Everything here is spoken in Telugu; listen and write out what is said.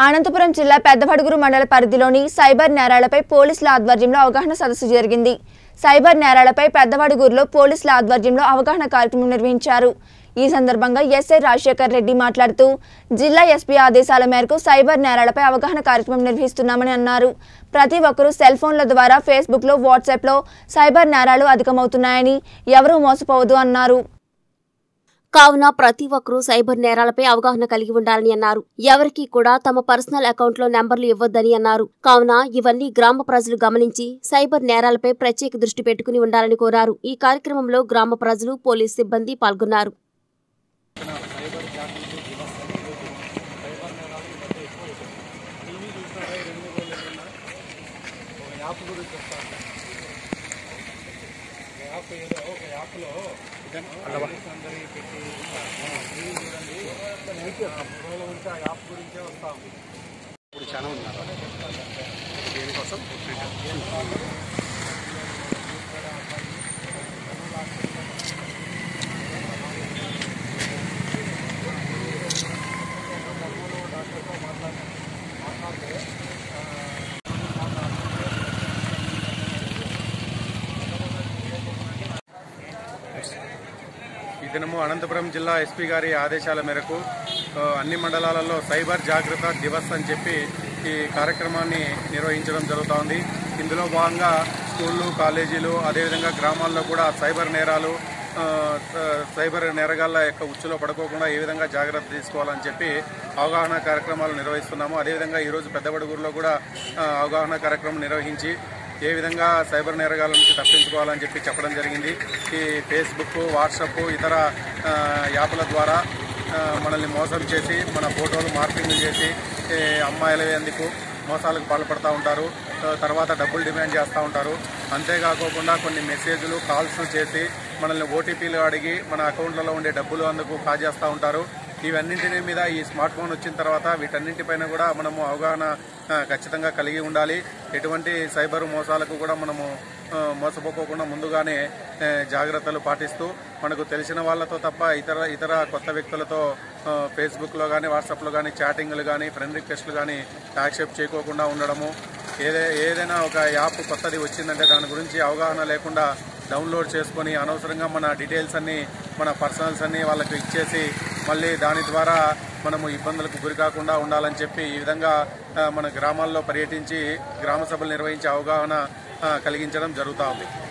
అనంతపురం జిల్లా పెద్దవడుగురు మండల పరిధిలోని సైబర్ నేరాలపై పోలీసుల ఆధ్వర్యంలో అవగాహన సదస్సు జరిగింది సైబర్ నేరాలపై పెద్దవడుగురులో పోలీసుల ఆధ్వర్యంలో అవగాహన కార్యక్రమం నిర్వహించారు ఈ సందర్భంగా ఎస్ఐ రాజశేఖర్ రెడ్డి మాట్లాడుతూ జిల్లా ఎస్పీ ఆదేశాల మేరకు సైబర్ నేరాలపై అవగాహన కార్యక్రమం నిర్వహిస్తున్నామని అన్నారు ప్రతి ఒక్కరూ సెల్ ఫోన్ల ద్వారా ఫేస్బుక్లో వాట్సాప్లో సైబర్ నేరాలు అధికమవుతున్నాయని ఎవరూ మోసపోవద్దు అన్నారు కావున ప్రతి ఒక్కరూ సైబర్ నేరాలపై అవగాహన కలిగి ఉండాలని అన్నారు ఎవరికీ కూడా తమ పర్సనల్ అకౌంట్లో నెంబర్లు ఇవ్వొద్దని అన్నారు కావున ఇవన్నీ గ్రామ ప్రజలు గమనించి సైబర్ నేరాలపై ప్రత్యేక దృష్టి పెట్టుకుని ఉండాలని కోరారు ఈ కార్యక్రమంలో గ్రామ ప్రజలు పోలీస్ సిబ్బంది పాల్గొన్నారు యాప్ గురించి చెప్తాను ఒక యాప్ ఏదో ఒక యాప్లో అందరికీ పెట్టి టీవీ చూడండి ఫోటోలో ఉంటే ఆ యాప్ గురించే వస్తాం ఇప్పుడు చాలా ఉన్నారు దేనికోసం ఈ దినము అనంతపురం జిల్లా ఎస్పీ గారి ఆదేశాల మేరకు ఆ, అన్ని మండలాలలో సైబర్ జాగ్రత్త దివస్ అని చెప్పి ఈ కార్యక్రమాన్ని నిర్వహించడం జరుగుతోంది ఇందులో భాగంగా స్కూళ్ళు కాలేజీలు అదేవిధంగా గ్రామాల్లో కూడా సైబర్ నేరాలు ఆ, ఆ, సైబర్ నేరగాళ్ళ యొక్క ఉచ్చులో పడుకోకుండా ఏ విధంగా జాగ్రత్త తీసుకోవాలని చెప్పి అవగాహన కార్యక్రమాలు నిర్వహిస్తున్నాము అదేవిధంగా ఈరోజు పెద్దబడుగురులో కూడా ఆ, అవగాహన కార్యక్రమం నిర్వహించి ఏ విధంగా సైబర్ నేరగాల నుంచి తప్పించుకోవాలని చెప్పి చెప్పడం జరిగింది ఈ ఫేస్బుక్ వాట్సాప్ ఇతర ఆ, యాప్ల ద్వారా ఆ, మనల్ని మోసం చేసి మన ఫోటోలు మార్పింగ్ చేసి ఏ, అమ్మాయిల ఎందుకు మోసాలకు పాల్పడుతూ ఉంటారు ఆ, తర్వాత డబ్బులు డిమాండ్ చేస్తూ ఉంటారు అంతేకాకోకుండా కొన్ని మెసేజ్లు కాల్స్ చేసి మనల్ని ఓటీపీలు అడిగి మన అకౌంట్లలో ఉండే డబ్బులు అందుకు కాజేస్తూ ఉంటారు ఇవన్నింటిని మీద ఈ స్మార్ట్ ఫోన్ వచ్చిన తర్వాత వీటన్నింటిపైన కూడా మనము అవగాహన ఆ, ఖచ్చితంగా కలిగి ఉండాలి ఎటువంటి సైబర్ మోసాలకు కూడా మనము ఆ, మోసపోకోకుండా ముందుగానే ఆ, జాగ్రత్తలు పాటిస్తూ మనకు తెలిసిన వాళ్ళతో తప్ప ఇతర ఇతర కొత్త వ్యక్తులతో ఆ, ఫేస్బుక్లో కానీ వాట్సాప్లో కానీ చాటింగ్లు కానీ ఫ్రెండ్ రిక్వెస్ట్లు కానీ యాక్సెప్ట్ చేయకోకుండా ఉండడము ఏదే ఏదైనా ఒక యాప్ కొత్తది వచ్చిందంటే దాని గురించి అవగాహన లేకుండా డౌన్లోడ్ చేసుకొని అనవసరంగా మన డీటెయిల్స్ అన్ని మన పర్సనల్స్ అన్ని వాళ్ళకి ఇచ్చేసి మళ్ళీ దాని ద్వారా మనము ఇబ్బందులకు గురి కాకుండా ఉండాలని చెప్పి ఈ విధంగా ఆ, మన గ్రామాల్లో పర్యటించి గ్రామ సభలు నిర్వహించే అవగాహన ఆ, కలిగించడం జరుగుతూ ఉంది